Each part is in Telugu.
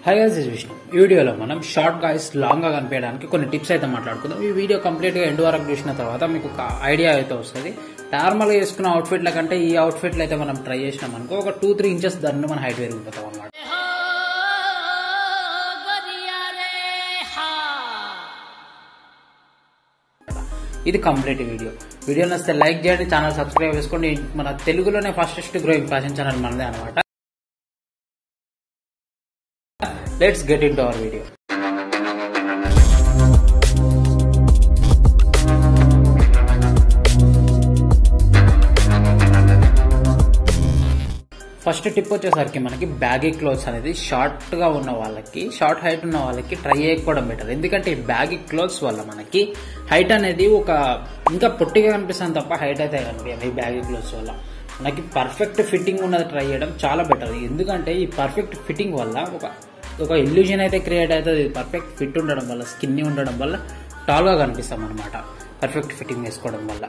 హై గైస్ ఇస్ విష్ణు ఈ వీడియోలో మనం షార్ట్ గాయస్ లాంగ్ గా కనిపించడానికి కొన్ని టిప్స్ అయితే మాట్లాడుకుందాం ఈ వీడియో కంప్లీట్ గా ఎండ్ వరకు చూసిన తర్వాత మీకు ఒక ఐడియా అయితే వస్తుంది నార్మల్ గా వేసుకున్న అవుట్ఫిట్ల కంటే ఈ అవుట్ఫిట్లు అయితే మనం ట్రై చేసినాం అనుకో ఒక టూ త్రీ ఇంచెస్ దాన్ని మన హైట్ పెరిగిపోతాం అనమాట ఇది కంప్లీట్ వీడియో వీడియో నచ్చితే లైక్ చేయండి ఛానల్ సబ్స్క్రైబ్ చేసుకోండి మన తెలుగులోనే ఫాస్టెస్ట్ గ్రోయింగ్ ఫ్యాషన్ ఛానల్ మనదే అనమాట let's get into our video first tip వచ్చేసరికి మనకి బ్యాగీ క్లోత్స్ అనేది షార్ట్ గా ఉన్న వాళ్ళకి షార్ట్ హైట్ ఉన్న వాళ్ళకి ట్రై చేయకపోవడం బెటర్ ఎందుకంటే ఈ బ్యాగీ క్లోత్స్ వల్ల మనకి హైట్ అనేది ఒక ఇంకా పొట్టిగా కనిపిస్తుంది తప్ప హైట్ అయితే కనిపించదు ఈ బ్యాగీ క్లోత్స్ వల్ల మనకి పర్ఫెక్ట్ ఫిట్టింగ్ ఉన్నది ట్రై చేయడం చాలా బెటర్ ఎందుకంటే ఈ పర్ఫెక్ట్ ఫిట్టింగ్ వల్ల ఒక ఒక ఇల్యూజన్ అయితే క్రియేట్ అవుతుంది పర్ఫెక్ట్ ఫిట్ ఉండడం వల్ల స్కిన్ ఉండడం వల్ల టాల్ గా కనిపిస్తాం అనమాట పర్ఫెక్ట్ ఫిట్టింగ్ వేసుకోవడం వల్ల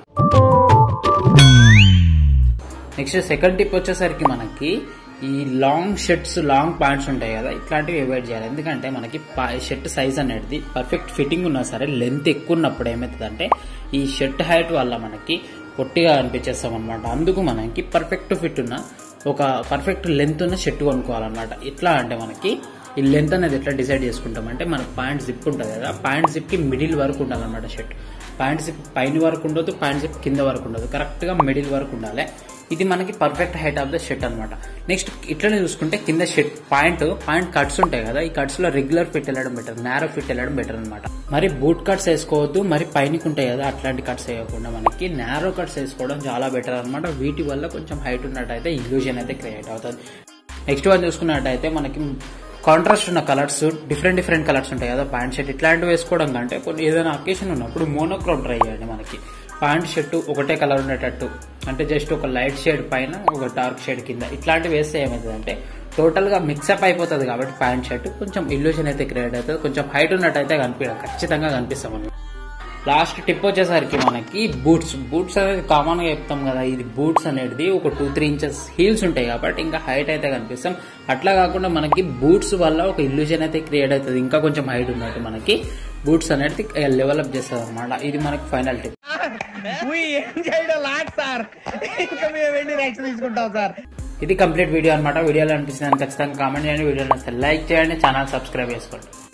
నెక్స్ట్ సెకండ్ టిప్ వచ్చేసరికి మనకి ఈ లాంగ్ షర్ట్స్ లాంగ్ ప్యాంట్స్ ఉంటాయి కదా ఇట్లాంటివి అవాయిడ్ చేయాలి ఎందుకంటే మనకి షర్ట్ సైజ్ అనేది పర్ఫెక్ట్ ఫిట్టింగ్ ఉన్నా సరే లెంత్ ఎక్కువ ఉన్నప్పుడు ఏమవుతుందంటే ఈ షర్ట్ హైట్ వల్ల మనకి పొట్టిగా అనిపించేస్తాం అనమాట అందుకు మనకి పర్ఫెక్ట్ ఫిట్ ఉన్న ఒక పర్ఫెక్ట్ లెంత్ ఉన్న షర్ట్ కొనుక్కోవాలన్నమాట ఎట్లా అంటే మనకి ఈ లెంత్ అనేది ఎట్లా డిసైడ్ చేసుకుంటాం అంటే మన ప్యాంట్ జిప్ ఉంటుంది కదా ప్యాంట్ జిప్ కి మిడిల్ వరకు ఉండాలన్నమాట షర్ట్ ప్యాంట్ జిప్ పైన వరకు ఉండదు ప్యాంట్ జిప్ కింద వరకు ఉండదు కరెక్ట్ గా మిడిల్ వరకు ఉండాలి ఇది మనకి perfect height of the shirt అనమాట నెక్స్ట్ ఇట్లనే చూసుకుంటే కింద షర్ట్ పాయింట్ పాయింట్ కట్స్ ఉంటాయి కదా ఈ కట్స్ లో రెగ్యులర్ ఫిట్ వెళ్ళడం బెటర్ నేరో ఫిట్ వెళ్ళడం బెటర్ అనమాట మరి బూట్ కట్స్ వేసుకోవద్దు మరి పైనకి ఉంటాయి కదా అట్లాంటి కట్స్ వేయకుండా మనకి నేరో కట్స్ వేసుకోవడం చాలా బెటర్ అనమాట వీటి వల్ల కొంచెం హైట్ ఉన్నట్టయితే ఇల్యూజన్ అయితే క్రియేట్ అవుతుంది నెక్స్ట్ వన్ చూసుకున్నట్టయితే మనకి కాంట్రాస్ట్ ఉన్న కలర్స్ డిఫరెంట్ డిఫరెంట్ కలర్స్ ఉంటాయి కదా ప్యాంట్ షర్ట్ ఇట్లాంటివి వేసుకోవడం కంటే కొన్ని ఏదైనా అకేషన్ ఉన్నప్పుడు మోనోక్రోమ్ ట్రై చేయండి మనకి ప్యాంట్ షర్ట్ ఒకటే కలర్ ఉండేటట్టు అంటే జస్ట్ ఒక లైట్ షేడ్ పైన ఒక డార్క్ షేడ్ కింద ఇట్లాంటివి వేస్తే ఏమవుతుందంటే టోటల్ గా మిక్సప్ అయిపోతుంది కాబట్టి ప్యాంట్ షర్ట్ కొంచెం ఇల్యూషన్ అయితే క్రియేట్ అవుతుంది కొంచెం హైట్ ఉన్నట్టయితే కనిపించదు ఖచ్చితంగా కనిపిస్తాం మనం లాస్ట్ టిప్ వచ్చేసరికి మనకి బూట్స్ బూట్స్ అనేది కామన్ గా చెప్తాం కదా ఇది బూట్స్ అనేది ఒక టూ త్రీ ఇంచెస్ హీల్స్ ఉంటాయి కాబట్టి ఇంకా హైట్ అయితే కనిపిస్తాం అట్లా కాకుండా మనకి బూట్స్ వల్ల ఒక ఇల్యూజన్ అయితే క్రియేట్ అవుతుంది ఇంకా కొంచెం హైట్ ఉన్నట్టు మనకి బూట్స్ అనేది డెవలప్ చేస్తుంది అనమాట ఇది మనకి ఫైనల్ టిప్ ఏం చేయడం లాట్ సార్ ఇంకా మేము వెళ్ళి నెక్స్ట్ తీసుకుంటాం సార్ ఇది కంప్లీట్ వీడియో అనమాట వీడియోలో అనిపిస్తుంది ఖచ్చితంగా కామెంట్ చేయండి వీడియో నచ్చితే లైక్ చేయండి ఛానల్ సబ్స్క్రైబ్ చేసుకోండి